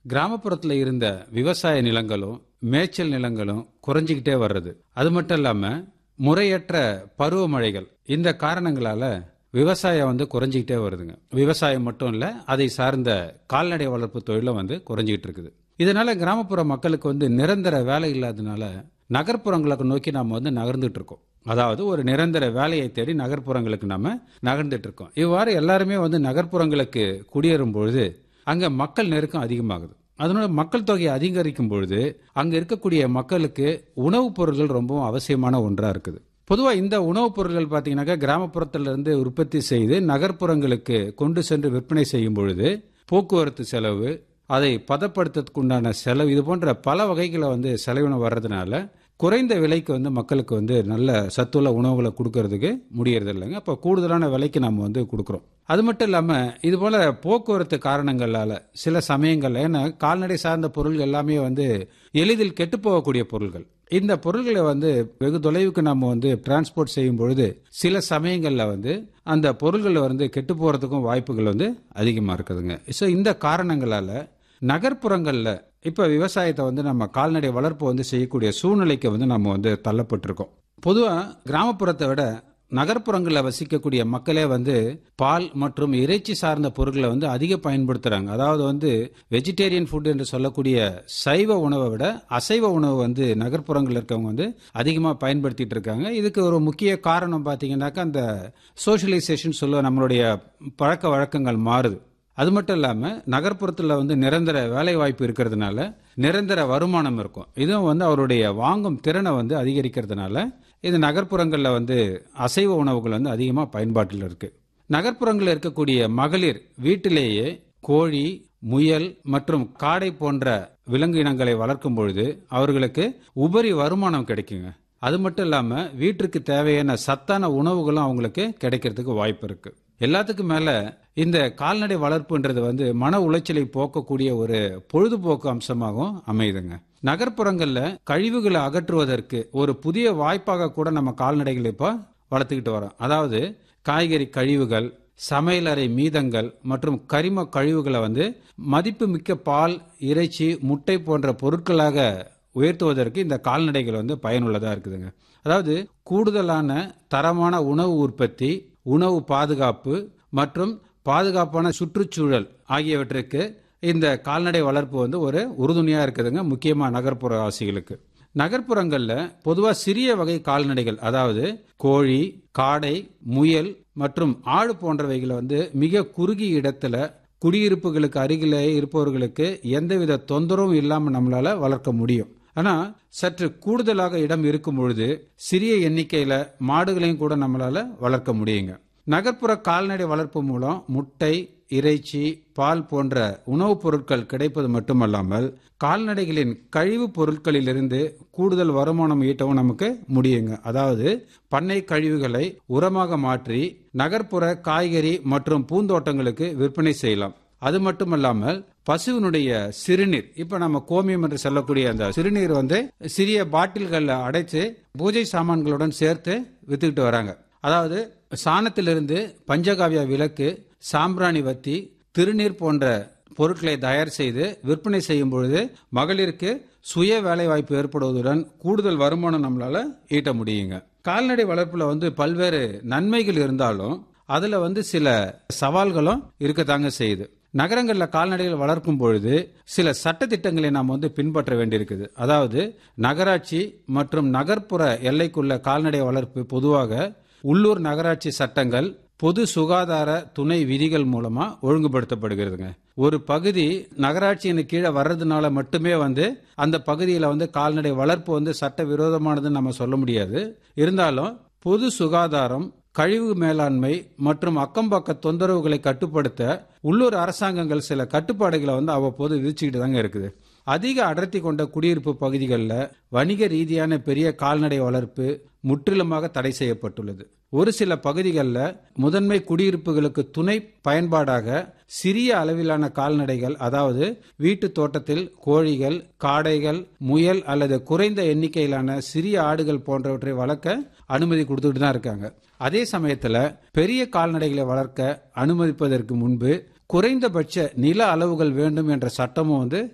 கிராமப்புறத்துல இருந்த விவசாய நிலங்களும் மேய்ச்சல் நிலங்களும் குறைஞ்சிக்கிட்டே வர்றது அது மட்டும் இல்லாம முறையற்ற பருவமழைகள் இந்த காரணங்களால விவசாயம் வந்து குறைஞ்சிக்கிட்டே வருதுங்க விவசாயம் மட்டும் இல்ல அதை சார்ந்த கால்நடை வளர்ப்பு தொழிலும் வந்து குறைஞ்சிக்கிட்டு இருக்குது இதனால கிராமப்புற மக்களுக்கு வந்து நிரந்தர வேலை இல்லாதனால நகர்ப்புறங்களுக்கு நோக்கி நாம வந்து நகர்ந்துட்டு இருக்கோம் அதாவது ஒரு நிரந்தர வேலையை தேடி நகர்ப்புறங்களுக்கு நாம நகர்ந்துட்டு இருக்கோம் இவ்வாறு எல்லாருமே வந்து நகர்ப்புறங்களுக்கு குடியேறும் பொழுது அங்க மக்கள் நெருக்கம் அதிகமாகுது அதனால மக்கள் தொகை அதிகரிக்கும் பொழுது அங்க இருக்கக்கூடிய மக்களுக்கு உணவுப் பொருட்கள் ரொம்பவும் அவசியமான ஒன்றா இருக்குது பொதுவா இந்த உணவுப் பொருட்கள் பார்த்தீங்கன்னாக்கா கிராமப்புறத்துல இருந்து உற்பத்தி செய்து நகர்ப்புறங்களுக்கு கொண்டு சென்று விற்பனை செய்யும் பொழுது போக்குவரத்து செலவு அதை பதப்படுத்துறதுக்கு உண்டான செலவு இது போன்ற பல வகைகளை வந்து செலவினம் வர்றதுனால குறைந்த விலைக்கு வந்து மக்களுக்கு வந்து நல்ல சத்துள்ள உணவுகளை கொடுக்கறதுக்கு முடியறது இல்லைங்க அப்போ கூடுதலான விலைக்கு நம்ம வந்து கொடுக்குறோம் அது மட்டும் இல்லாமல் இது போல போக்குவரத்து காரணங்களால சில சமயங்கள்ல ஏன்னா கால்நடை சார்ந்த பொருள்கள் எல்லாமே வந்து எளிதில் கெட்டு போகக்கூடிய பொருள்கள் இந்த பொருள்களை வந்து வெகு தொலைவுக்கு நம்ம வந்து டிரான்ஸ்போர்ட் செய்யும் பொழுது சில சமயங்களில் வந்து அந்த பொருள்கள் வந்து கெட்டு போகிறதுக்கும் வாய்ப்புகள் வந்து அதிகமாக இருக்குதுங்க ஸோ இந்த காரணங்களால நகர்ப்புறங்களில் இப்போ விவசாயத்தை வந்து நம்ம கால்நடை வளர்ப்பு வந்து செய்யக்கூடிய சூழ்நிலைக்கு வந்து நம்ம வந்து தள்ளப்பட்டிருக்கோம் பொதுவாக கிராமப்புறத்தை விட நகர்ப்புறங்களில் வசிக்கக்கூடிய மக்களே வந்து பால் மற்றும் இறைச்சி சார்ந்த பொருட்களை வந்து அதிக பயன்படுத்துறாங்க அதாவது வந்து வெஜிடேரியன் ஃபுட் என்று சொல்லக்கூடிய சைவ உணவை விட அசைவ உணவு வந்து நகர்ப்புறங்களில் இருக்கவங்க வந்து அதிகமாக பயன்படுத்திட்டு இருக்காங்க இதுக்கு ஒரு முக்கிய காரணம் பார்த்தீங்கன்னாக்கா அந்த சோஷியலைசேஷன் சொல்ல நம்மளுடைய பழக்க வழக்கங்கள் மாறுது அது மட்டும் இல்லாமல் நகர்ப்புறத்தில் வந்து நிரந்தர வேலை வாய்ப்பு இருக்கிறதுனால நிரந்தர வருமானம் இருக்கும் இதுவும் வந்து அவருடைய வாங்கும் திறனை வந்து அதிகரிக்கிறதுனால இது நகர்ப்புறங்களில் வந்து அசைவ உணவுகள் வந்து அதிகமாக பயன்பாட்டில் இருக்கு நகர்ப்புறங்களில் இருக்கக்கூடிய மகளிர் வீட்டிலேயே கோழி முயல் மற்றும் காடை போன்ற விலங்கு இனங்களை வளர்க்கும் பொழுது அவர்களுக்கு உபரி வருமானம் கிடைக்குங்க அது மட்டும் இல்லாம வீட்டிற்கு தேவையான சத்தான உணவுகளும் அவங்களுக்கு கிடைக்கிறதுக்கு வாய்ப்பு இருக்கு எல்லாத்துக்கும் மேல இந்த கால்நடை வளர்ப்புன்றது வந்து மன உளைச்சலை போக்கக்கூடிய ஒரு பொழுதுபோக்கு அம்சமாகவும் அமையுதுங்க நகர்ப்புறங்கள்ல கழிவுகளை அகற்றுவதற்கு ஒரு புதிய வாய்ப்பாக கூட நம்ம கால்நடைகளை இப்போ வளர்த்துக்கிட்டு வரோம் அதாவது காய்கறி கழிவுகள் சமையலறை மீதங்கள் மற்றும் கரிம கழிவுகளை வந்து மதிப்புமிக்க பால் இறைச்சி முட்டை போன்ற பொருட்களாக உயர்த்துவதற்கு இந்த கால்நடைகள் வந்து பயனுள்ளதா இருக்குதுங்க அதாவது கூடுதலான தரமான உணவு உற்பத்தி உணவு பாதுகாப்பு மற்றும் பாதுகாப்பான சுற்றுச்சூழல் ஆகியவற்றுக்கு இந்த கால்நடை வளர்ப்பு வந்து ஒரு உறுதுணையா இருக்குதுங்க முக்கியமா நகர்ப்புற வாசிகளுக்கு நகர்ப்புறங்கள்ல பொதுவா சிறிய வகை கால்நடைகள் அதாவது கோழி காடை முயல் மற்றும் ஆடு போன்றவைகளை வந்து மிக குறுகிய இடத்துல குடியிருப்புகளுக்கு அருகிலே இருப்பவர்களுக்கு எந்தவித தொந்தரவும் இல்லாம நம்மளால வளர்க்க முடியும் ஆனா சற்று கூடுதலாக இடம் இருக்கும் பொழுது சிறிய எண்ணிக்கையில மாடுகளையும் கூட நம்மளால வளர்க்க முடியுங்க நகர்ப்புற கால்நடை வளர்ப்பு மூலம் முட்டை இறைச்சி பால் போன்ற உணவுப் பொருட்கள் கிடைப்பது மட்டுமல்லாமல் கால்நடைகளின் கழிவுப் பொருட்களிலிருந்து கூடுதல் வருமானம் ஈட்டவும் நமக்கு முடியுங்க அதாவது பண்ணை கழிவுகளை உரமாக மாற்றி நகர்ப்புற காய்கறி மற்றும் பூந்தோட்டங்களுக்கு விற்பனை செய்யலாம் அது மட்டுமல்லாமல் பசுவினுடைய சிறுநீர் இப்ப நம்ம கோமியம் என்று சொல்லக்கூடிய அந்த சிறுநீர் வந்து சிறிய பாட்டில்கள்ல அடைச்சு பூஜை சாமான்களுடன் சேர்த்து வித்துக்கிட்டு வராங்க அதாவது சாணத்திலிருந்து பஞ்சகாவிய விளக்கு சாம்பிராணி வத்தி திருநீர் போன்ற பொருட்களை தயார் செய்து விற்பனை செய்யும் பொழுது மகளிருக்கு சுய வேலை வாய்ப்பு ஏற்படுவதுடன் கூடுதல் வருமானம் நம்மளால ஈட்ட முடியுங்க கால்நடை வளர்ப்புல வந்து பல்வேறு நன்மைகள் இருந்தாலும் அதுல வந்து சில சவால்களும் இருக்கத்தாங்க செய்யுது நகரங்களில் கால்நடைகள் வளர்க்கும் பொழுது சில சட்டத்திட்டங்களை நாம் வந்து பின்பற்ற வேண்டியிருக்குது அதாவது நகராட்சி மற்றும் நகர்ப்புற எல்லைக்குள்ள கால்நடை வளர்ப்பு பொதுவாக உள்ளூர் நகராட்சி சட்டங்கள் பொது சுகாதார துணை விதிகள் மூலமா ஒழுங்குபடுத்தப்படுகிறதுங்க ஒரு பகுதி நகராட்சியின் கீழே வர்றதுனால மட்டுமே வந்து அந்த பகுதியில் வந்து கால்நடை வளர்ப்பு வந்து சட்ட விரோதமானதுன்னு நம்ம சொல்ல முடியாது இருந்தாலும் பொது சுகாதாரம் கழிவு மேலாண்மை மற்றும் அக்கம்பக்க தொந்தரவுகளை கட்டுப்படுத்த உள்ளூர் அரசாங்கங்கள் சில கட்டுப்பாடுகளை வந்து அவ்வப்போது விதிச்சுக்கிட்டு தாங்க இருக்குது அதிக அடர்த்தி கொண்ட குடியிருப்பு பகுதிகளில் வணிக ரீதியான பெரிய கால்நடை வளர்ப்பு முற்றிலுமாக தடை செய்யப்பட்டுள்ளது ஒரு சில பகுதிகளில் முதன்மை குடியிருப்புகளுக்கு துணை பயன்பாடாக சிறிய அளவிலான கால்நடைகள் அதாவது வீட்டு தோட்டத்தில் கோழிகள் காடைகள் முயல் அல்லது குறைந்த எண்ணிக்கையிலான சிறிய ஆடுகள் போன்றவற்றை வளர்க்க அனுமதி கொடுத்துட்டு தான் இருக்காங்க அதே சமயத்தில் பெரிய கால்நடைகளை வளர்க்க அனுமதிப்பதற்கு முன்பு குறைந்தபட்ச நில அளவுகள் வேண்டும் என்ற சட்டமும் வந்து